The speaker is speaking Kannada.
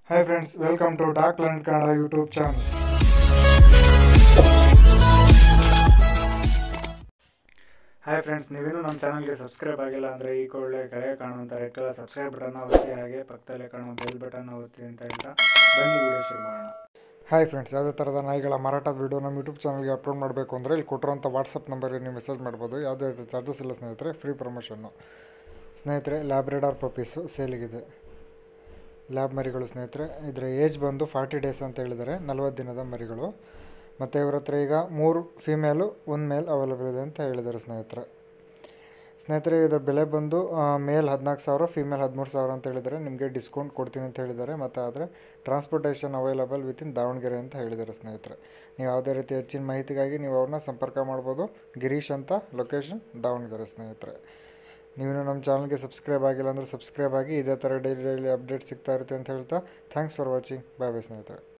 hi friends welcome to doc learn Kannada YouTube channel hi friends ನೀವೇನು ನಮ್ಮ ಚಾನಲ್ಗೆ ಸಬ್ಸ್ಕ್ರೈಬ್ ಆಗಿಲ್ಲ ಅಂದರೆ ಈ ಕೂಡಲೇ ಕೆಳಗೆ ಕಾಣುವಂಥ ರೆಡ್ ಕಲರ್ ಸಬ್ಸ್ಕ್ರೈಬ್ ಬಟನ್ನ ಒತ್ತಿ ಹಾಗೆ ಪಕ್ಕದಲ್ಲೇ ಕಾಣುವ ಬೆಲ್ ಬಟನ್ನ ಒತ್ತಿ ಅಂತ ಹೇಳ್ತಾ ಬನ್ನಿ ವಿಡಿಯೋ ಶುರು ಮಾಡೋಣ ಹಾಯ್ ಫ್ರೆಂಡ್ಸ್ ಯಾವುದೇ ಥರದ ನಾಯಿಗಳ ಮಾರಾಟದ ವಿಡಿಯೋ ನಮ್ಮ ಯೂಟ್ಯೂಬ್ ಚಾನಲ್ಗೆ ಅಪ್ಲೋಡ್ ಮಾಡಬೇಕು ಅಂದರೆ ಇಲ್ಲಿ ಕೊಟ್ಟಿರೋಂಥ ವಾಟ್ಸಪ್ ನಂಬರ್ಗೆ ನೀವು ಮೆಸೇಜ್ ಮಾಡ್ಬೋದು ಯಾವುದೇ ರೀತಿ ಚಾರ್ಜಸ್ ಇಲ್ಲ ಸ್ನೇಹಿತರೆ ಫ್ರೀ ಪ್ರಮೋಷನ್ನು ಸ್ನೇಹಿತರೆ ಲ್ಯಾಬ್ರೆಡಾರ್ ಪಪ್ಪೀಸು ಸೇಲಿಗಿದೆ ಲ್ಯಾಬ್ ಮರಿಗಳು ಸ್ನೇಹಿತರೆ ಇದರ ಏಜ್ ಬಂದು ಫಾರ್ಟಿ ಡೇಸ್ ಅಂತ ಹೇಳಿದ್ದಾರೆ ನಲವತ್ತು ದಿನದ ಮರಿಗಳು ಮತ್ತು ಇವ್ರ ಹತ್ರ ಈಗ ಮೂರು ಫೀಮೇಲು ಒಂದು ಮೇಲ್ ಅವೈಲೇಬಲ್ ಇದೆ ಅಂತ ಹೇಳಿದ್ದಾರೆ ಸ್ನೇಹಿತರೆ ಸ್ನೇಹಿತರೆ ಇದರ ಬೆಲೆ ಬಂದು ಮೇಲ್ ಹದಿನಾಲ್ಕು ಸಾವಿರ ಫೀಮೇಲ್ ಹದಿಮೂರು ಸಾವಿರ ಅಂತ ಹೇಳಿದ್ದಾರೆ ನಿಮಗೆ ಡಿಸ್ಕೌಂಟ್ ಕೊಡ್ತೀನಿ ಅಂತ ಹೇಳಿದ್ದಾರೆ ಮತ್ತು ಆದರೆ ಟ್ರಾನ್ಸ್ಪೋರ್ಟೇಷನ್ ಅವೈಲಬಲ್ ವಿತಿನ್ ದಾವಣಗೆರೆ ಅಂತ ಹೇಳಿದ್ದಾರೆ ಸ್ನೇಹಿತರೆ ನೀವು ಯಾವುದೇ ರೀತಿ ಹೆಚ್ಚಿನ ಮಾಹಿತಿಗಾಗಿ ನೀವು ಅವ್ರನ್ನ ಸಂಪರ್ಕ ಮಾಡ್ಬೋದು ಗಿರೀಶ್ ಅಂತ ಲೊಕೇಶನ್ ದಾವಣಗೆರೆ ಸ್ನೇಹಿತರೆ ನೀವೇನು ನಮ್ಮ ಚಾನಲ್ಗೆ ಸಬ್ಸ್ಕ್ರೈಬ್ ಆಗಿಲ್ಲ ಅಂದರೆ ಸಬ್ಸ್ಕ್ರೈಬ್ ಆಗಿ ಇದೇ ಥರ ಡೈಲಿ ಡೈಲಿ ಅಪ್ಡೇಟ್ ಸಿಗ್ತಾ ಇರುತ್ತೆ ಅಂತ ಹೇಳ್ತಾ thanks for watching bye bye ಸ್ನೇಹಿತರೆ